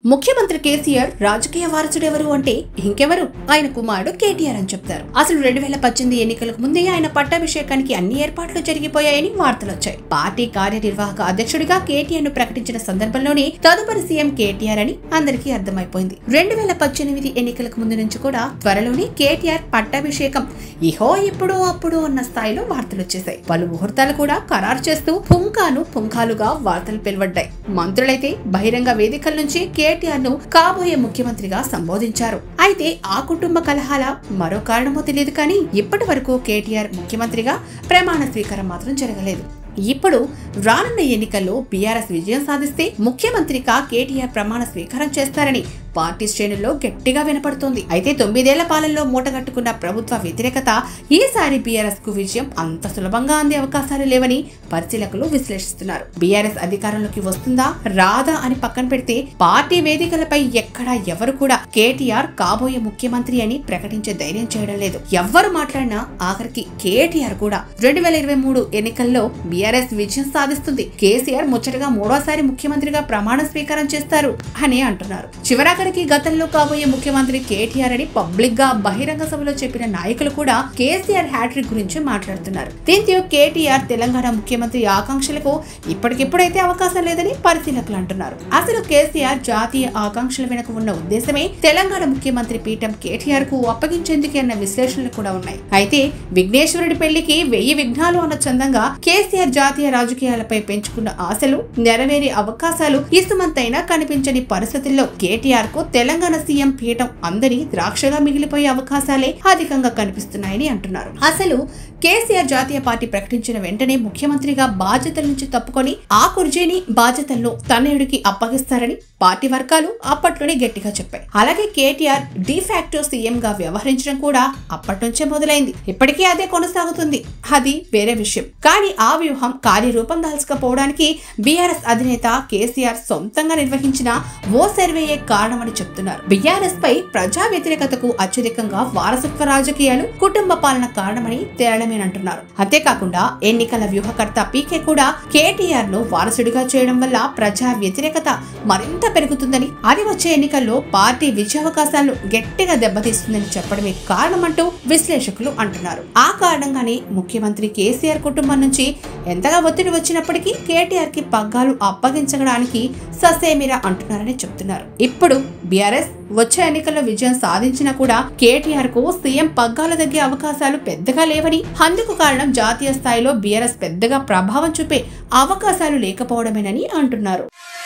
ముఖ్యమంత్రి కేసీఆర్ రాజకీయ వారసుడు ఎవరు అంటే ఇంకెవరు ఆయన కుమారుడు కేటీఆర్ అని చెప్తారు అసలు రెండు వేల పద్దెనిమిది ఎన్నికలకు ముందే ఆయన పట్టాభిషేకానికి అన్ని ఏర్పాట్లు జరిగిపోయాయని వార్తలు వచ్చాయి పార్టీ కార్యనిర్వాహక అధ్యక్షుడిగా కేటీఆర్ ను ప్రకటించిన సందర్భంలోనే తదుపరి సీఎం కేటీఆర్ అని అందరికీ అర్థమైపోయింది రెండు వేల పద్దెనిమిది ఎన్నికలకు ముందు నుంచి కూడా త్వరలోనే కేటీఆర్ పట్టాభిషేకం ఇహో ఇప్పుడు అప్పుడు అన్న స్థాయిలో వార్తలు వచ్చేసాయి పలు ముహూర్తాలు కూడా ఖరారు చేస్తూ పుంకాను పుంకాలుగా వార్తలు వెలువడ్డాయి మంత్రులైతే బహిరంగ వేదికల నుంచి కేటీఆర్ ను కాబోయే ముఖ్యమంత్రిగా సంబోధించారు అయితే ఆ కుటుంబ కలహాల మరో కారణమో తెలియదు కానీ ఇప్పటి వరకు కేటీఆర్ ముఖ్యమంత్రిగా ప్రమాణ స్వీకారం మాత్రం జరగలేదు ఇప్పుడు రానున్న ఎన్నికల్లో బీఆర్ఎస్ విజయం సాధిస్తే ముఖ్యమంత్రిగా కేటీఆర్ ప్రమాణ స్వీకారం చేస్తారని పార్టీ శ్రేణుల్లో గట్టిగా వినపడుతోంది అయితే తొమ్మిదేళ్ల పాలనలో మూటగట్టుకున్న ప్రభుత్వ వ్యతిరేకత ఈసారి బీఆర్ఎస్ కు విజయం అంత సులభంగా అందే అవకాశాలు లేవని పరిశీలకులు విశ్లేషిస్తున్నారు బీఆర్ఎస్ అధికారంలోకి వస్తుందా రాదా అని పక్కన పెడితే పార్టీ వేదికలపై ఎక్కడా ఎవరు కూడా కేటీఆర్ కాబోయే ముఖ్యమంత్రి అని ప్రకటించే ధైర్యం చేయడం లేదు ఎవ్వరు మాట్లాడినా ఆఖరికి కేటీఆర్ కూడా రెండు వేల ఇరవై మూడు ఎన్నికల్లో బీఆర్ఎస్ విజయం సాధిస్తుంది కేసీఆర్ ముచ్చటగా మూడోసారి ముఖ్యమంత్రిగా ప్రమాణ స్వీకారం చేస్తారు అని అంటున్నారు చివరాఖరికి గతంలో కాబోయే ముఖ్యమంత్రి కేటీఆర్ అని పబ్లిక్ గా బహిరంగ సభలో చెప్పిన నాయకులు కూడా కేసీఆర్ హ్యాట్రిక్ గురించి మాట్లాడుతున్నారు దీంతో కేటీఆర్ తెలంగాణ ముఖ్యమంత్రి ఆకాంక్షలకు ఇప్పటికిప్పుడైతే అవకాశం లేదని పరిశీలకులు అంటున్నారు అసలు కేసీఆర్ జాతీయ ఆకాంక్షల వెనుక ఉన్న ఉద్దేశమే తెలంగాణ ముఖ్యమంత్రి పీఠం కేటీఆర్ కు అప్పగించేందుకే అన్న విశ్లేషణలు కూడా ఉన్నాయి అయితే విఘ్నేశ్వరుడి పెళ్లికి వెయ్యి విఘ్నాలు అన్న చందంగా కేసీఆర్ జాతీయ రాజకీయాలపై పెంచుకున్న ఆశలు నెరవేరే అవకాశాలు ఇసుమంతైనా కనిపించని పరిస్థితుల్లో కేటీఆర్ కు తెలంగాణ సీఎం పీఠం అందరి ద్రాక్షగా మిగిలిపోయే అవకాశాలే అధికంగా కనిపిస్తున్నాయని అంటున్నారు అసలు కేసీఆర్ జాతీయ పార్టీ ప్రకటించిన వెంటనే ముఖ్యమంత్రిగా బాధ్యతల నుంచి తప్పుకొని ఆ కుర్జీని బాధ్యతలను తనయుడికి అప్పగిస్తారని పార్టీ వర్గాలు అప్పట్లోనే గట్టిగా చెప్పాయి అలాగే కేటీఆర్ డిఫాక్టో సీఎం గా వ్యవహరించడం కూడా అప్పటి నుంచే మొదలైంది ఇప్పటికీ అదే కొనసాగుతుంది అది వేరే విషయం కానీ ఆ వ్యూహం కార్యరూపం దాల్చకపోవడానికి బీఆర్ఎస్ అధినేత కేసీఆర్ సొంతంగా నిర్వహించిన ఓ సర్వేయే కారణమని చెప్తున్నారు బీఆర్ఎస్ పై ప్రజా వ్యతిరేకతకు అత్యధికంగా వారసత్వ రాజకీయాలు కుటుంబ పాలన కారణమని తేలమేనంటున్నారు అంతేకాకుండా ఎన్నికల వ్యూహకర్త పీకే కూడా కేటీఆర్ ను వారసుడిగా చేయడం వల్ల ప్రజా వ్యతిరేకత మరింత పెరుగుతుందని అది వచ్చే ఎన్నికల్లో పార్టీ విజయావకాశాలను గట్టిగా దెబ్బతీస్తుందని చెప్పడమే కారణమంటూ విశ్లేషకులు అంటున్నారు ఆ కారణంగానే ముఖ్యమంత్రి కేసీఆర్ కుటుంబం నుంచి ఎంతగా ఒత్తిడి వచ్చినప్పటికీ కేటీఆర్ కి పగ్గాలు అప్పగించడానికి ససేమిరా అంటున్నారని చెప్తున్నారు ఇప్పుడు బీఆర్ఎస్ వచ్చే ఎన్నికల్లో విజయం సాధించినా కూడా కేటీఆర్ కు సీఎం పగ్గాల తగ్గే అవకాశాలు పెద్దగా లేవని అందుకు కారణం జాతీయ స్థాయిలో బీఆర్ఎస్ పెద్దగా ప్రభావం చూపే అవకాశాలు లేకపోవడమేనని అంటున్నారు